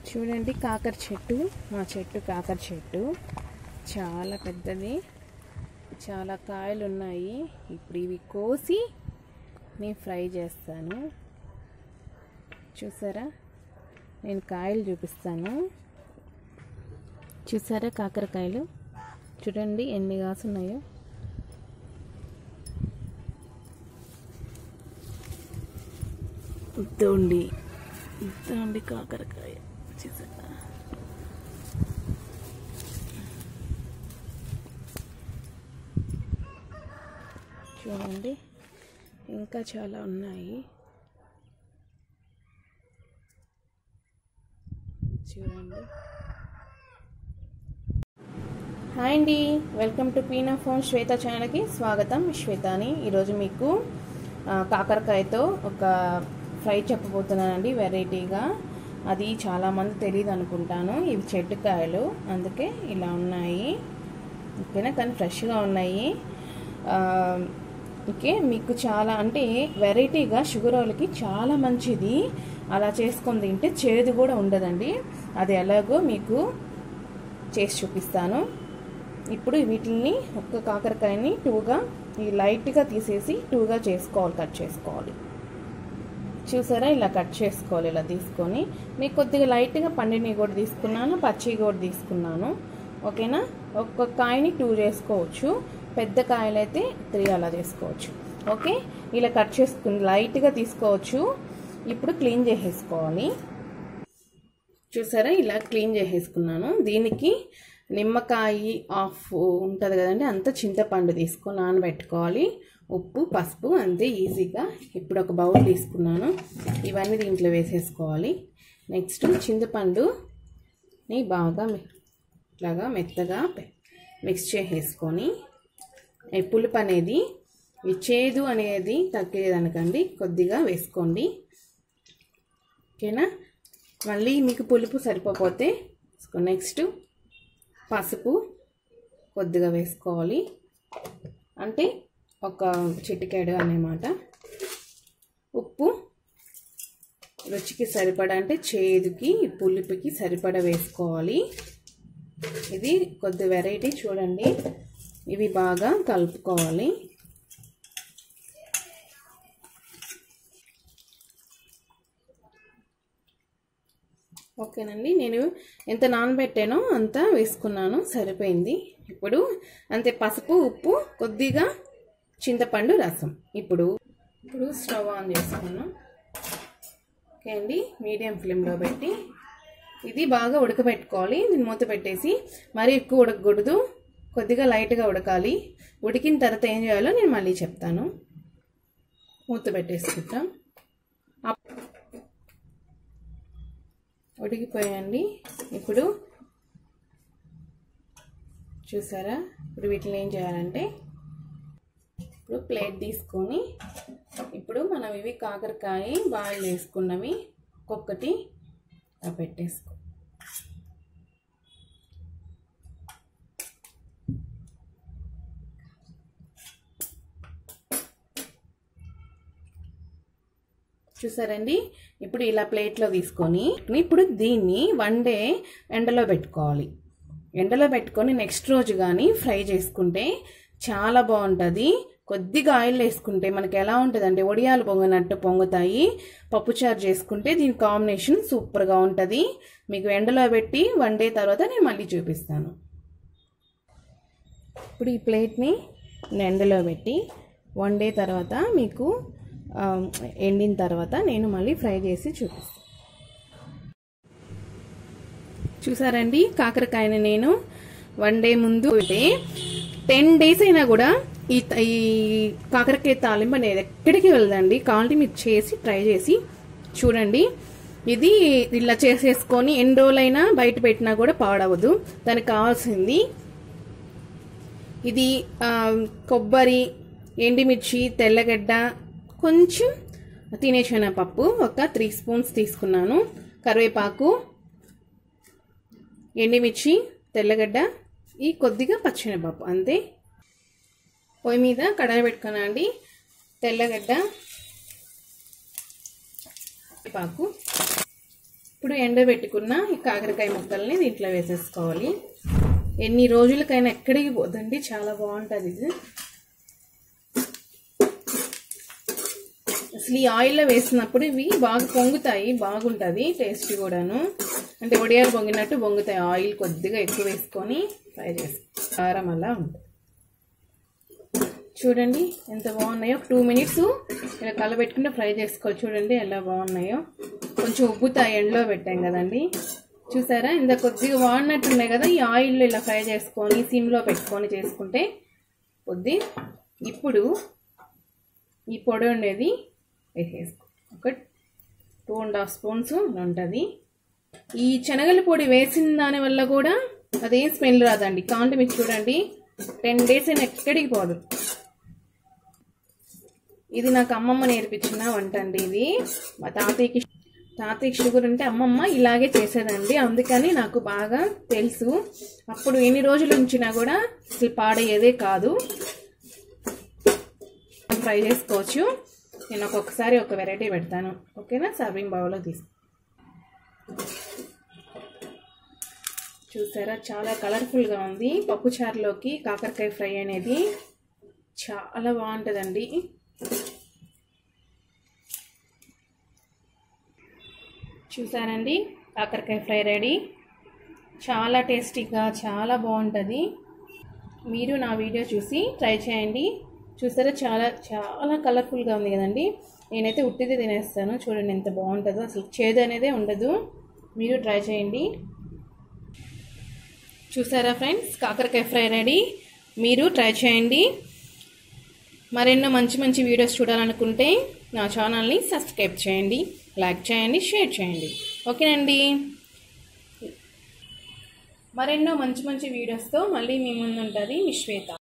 చూడండి కాకర చెట్టు మా చెట్టు కాకర చెట్టు చాలా పెద్దది చాలా కాయలు ఉన్నాయి ఇప్పుడు ఇవి కోసి నేను ఫ్రై చేస్తాను చూసారా నేను కాయలు చూపిస్తాను చూసారా కాకరకాయలు చూడండి ఎన్ని కాసున్నాయో ఇద్దండి ఇద్దండి కాకరకాయ చూసారా చూడండి ఇంకా చాలా ఉన్నాయి చూడండి హాయ్ అండి వెల్కమ్ టు పీనా ఫోన్ శ్వేత ఛానల్కి స్వాగతం శ్వేతాని ఈరోజు మీకు ఆ, కాకరకాయతో ఒక ఫ్రై చెప్పబోతున్నానండి వెరైటీగా అది చాలామంది తెలియదు అనుకుంటాను ఇవి చెట్టు కాయలు అందుకే ఇలా ఉన్నాయి ఓకేనా కానీ ఫ్రెష్గా ఉన్నాయి ఆ, ఓకే మీకు చాలా అంటే వెరైటీగా షుగర్ వాళ్ళకి చాలా మంచిది అలా చేసుకొని తింటే చేదు కూడా ఉండదండి అది ఎలాగో మీకు చేసి చూపిస్తాను ఇప్పుడు వీటిని ఒక్క కాకరకాయని టూగా ఈ లైట్గా తీసేసి టూగా చేసుకోవాలి కట్ చేసుకోవాలి చూసారా ఇలా కట్ చేసుకోవాలి ఇలా తీసుకొని మీకు కొద్దిగా లైట్గా పండిని కూడా తీసుకున్నాను పచ్చి కూడా తీసుకున్నాను ఓకేనా ఒక్క కాయని టూ చేసుకోవచ్చు పెద్ద కాయలు అయితే త్రీ అలా చేసుకోవచ్చు ఓకే ఇలా కట్ చేసుకుని లైట్గా తీసుకోవచ్చు ఇప్పుడు క్లీన్ చేసేసుకోవాలి చూసారా ఇలా క్లీన్ చేసేసుకున్నాను దీనికి నిమ్మకాయ ఆఫ్ ఉంటుంది కదండి అంత చింతపండు తీసుకొని నానబెట్టుకోవాలి ఉప్పు పసుపు అంతే ఈజీగా ఇప్పుడు ఒక బౌల్ తీసుకున్నాను ఇవన్నీ దీంట్లో వేసేసుకోవాలి నెక్స్ట్ చింతపండుని బాగా ఇట్లాగా మెత్తగా మిక్స్ చేసేసుకొని ఈ పులుపు అనేది ఈ చేదు అనేది తగ్గేదనకండి కొద్దిగా వేసుకోండి ఓకేనా మళ్ళీ మీకు పులుపు సరిపోతే నెక్స్ట్ పసుపు కొద్దిగా వేసుకోవాలి అంటే ఒక చిటికెడు అన్నమాట ఉప్పు రుచికి సరిపడా అంటే చేదుకి పులుపుకి సరిపడా వేసుకోవాలి ఇది కొద్ది వెరైటీ చూడండి ఇవి బాగా కలుపుకోవాలి ఓకేనండి నేను ఎంత నానబెట్టానో అంత వేసుకున్నాను సరిపోయింది ఇప్పుడు అంతే పసుపు ఉప్పు కొద్దిగా చింతపండు రసం ఇప్పుడు ఇప్పుడు స్టవ్ ఆన్ చేసుకున్నాను ఓకే అండి మీడియం ఫ్లేమ్లో పెట్టి ఇది బాగా ఉడకబెట్టుకోవాలి దీన్ని మూత పెట్టేసి మరీ ఎక్కువ ఉడకకూడదు కొద్దిగా లైట్గా ఉడకాలి ఉడికిన తర్వాత ఏం చేయాలో నేను మళ్ళీ చెప్తాను మూత పెట్టేసుకుంటాం ఉడికిపోయండి ఇప్పుడు చూసారా ఇప్పుడు వీటిని ఏం చేయాలంటే ఇప్పుడు ప్లేట్ తీసుకొని ఇప్పుడు మనం ఇవి కాకరకాయ బాయిల్ చేసుకున్నవి ఒక్కొక్కటి పెట్టేసుకో చూసారండి ఇప్పుడు ఇలా ప్లేట్లో తీసుకొని ఇప్పుడు దీన్ని వన్ డే ఎండలో పెట్టుకోవాలి ఎండలో పెట్టుకొని నెక్స్ట్ రోజు కానీ ఫ్రై చేసుకుంటే చాలా బాగుంటుంది కొద్దిగా ఆయిల్ వేసుకుంటే మనకి ఎలా ఉంటుందంటే ఒడియాలు పొంగనట్టు పొంగుతాయి పప్పుచారు చేసుకుంటే దీని కాంబినేషన్ సూపర్గా ఉంటుంది మీకు ఎండలో పెట్టి వన్ డే తర్వాత నేను మళ్ళీ చూపిస్తాను ఇప్పుడు ఈ ప్లేట్ని ఎండలో పెట్టి వన్ డే తర్వాత మీకు ఎండిన తర్వాత నేను మళ్ళీ ఫ్రై చేసి చూపిస్తాను చూసారండి కాకరకాయని నేను వన్ డే ముందు అంటే టెన్ డేస్ అయినా కూడా ఈ ఈ కాకరకాయ తాలింపు అనేది ఎక్కడికి వెళ్ళదండి కావాలంటే మీరు చేసి ట్రై చేసి చూడండి ఇది ఇలా చేసేసుకొని ఎన్ని రోజులైనా బయట పెట్టినా కూడా పాడవదు దానికి కావాల్సింది ఇది కొబ్బరి ఎండిమిర్చి తెల్లగడ్డ కొంచెం తినే పప్పు ఒక త్రీ స్పూన్స్ తీసుకున్నాను కరివేపాకు ఎండిమిర్చి తెల్లగడ్డ ఈ కొద్దిగా పచ్చెనపప్పు అంతే పొయ్యి మీద కడాయి పెట్టుకున్నా అండి తెల్లగడ్డ పాకు ఇప్పుడు ఎండబెట్టుకున్న ఈ కాకరకాయ ముక్కల్ని దీంట్లో వేసేసుకోవాలి ఎన్ని రోజులకైనా ఎక్కడికి పోదండి చాలా బాగుంటుంది ఇది అసలు ఈ ఆయిల్లో వేసినప్పుడు ఇవి బాగా పొంగుతాయి బాగుంటుంది టేస్ట్ కూడాను అంటే ఒడియాలు పొంగినట్టు పొంగుతాయి ఆయిల్ కొద్దిగా ఎక్కువ వేసుకొని ఫ్రై చేసి కారం అలా ఉంటుంది చూడండి ఎంత బాగున్నాయో టూ మినిట్స్ ఇలా కలబెట్టుకుంటే ఫ్రై చేసుకోవాలి చూడండి ఎలా బాగున్నాయో కొంచెం ఉబ్బుతాయి ఎండలో పెట్టాం కదండి చూసారా ఇంత కొద్దిగా వాడినట్టున్నాయి కదా ఈ ఆయిల్లో ఇలా ఫ్రై చేసుకొని సిమ్లో పెట్టుకొని చేసుకుంటే కొద్ది ఇప్పుడు ఈ పొడి ఉండేది వేసేసుకో ఒక టూ అండ్ హాఫ్ స్పూన్స్ ఉంటుంది ఈ శనగల పొడి వేసిన దాని వల్ల కూడా అదేం స్మెల్ రాదండి కాంటి మీరు చూడండి టెన్ డేస్ అయినా ఎక్కడికి పోదు ఇది నాకు అమ్మమ్మ నేర్పించిన వంట అండి ఇది మా తాతయ్యకి తాతయ్యకి షుగర్ ఉంటే అమ్మమ్మ ఇలాగే చేసేదండి అందుకని నాకు బాగా తెలుసు అప్పుడు ఎన్ని రోజులు ఉంచినా కూడా అసలు పాడయ్యేదే కాదు ఫ్రై చేసుకోవచ్చు నేను ఒక్కొక్కసారి ఒక వెరైటీ పెడతాను ఓకేనా సర్వింగ్ బౌల్లో తీసు చూసారా చాలా కలర్ఫుల్గా ఉంది పప్పుచారులోకి కాకరకాయ ఫ్రై అనేది చాలా బాగుంటుందండి చూసారండి కాకరకాయ ఫ్రై రెడీ చాలా టేస్టీగా చాలా బాగుంటుంది మీరు నా వీడియో చూసి ట్రై చేయండి చూసారా చాలా చాలా కలర్ఫుల్గా ఉంది కదండి నేనైతే ఉట్టిది తినేస్తాను చూడండి ఎంత బాగుంటుందో అసలు చేదు అనేదే ఉండదు మీరు ట్రై చేయండి చూసారా ఫ్రెండ్స్ కాకరకాయ ఫ్రై రెడీ మీరు ట్రై చేయండి మరెన్నో మంచి మంచి వీడియోస్ చూడాలనుకుంటే నా ఛానల్ని సబ్స్క్రైబ్ చేయండి లైక్ చేయండి షేర్ చేయండి ఓకేనండి మరెన్నో మంచి మంచి వీడియోస్తో మళ్ళీ మీ ముందు ఉంటుంది మీ శ్వేత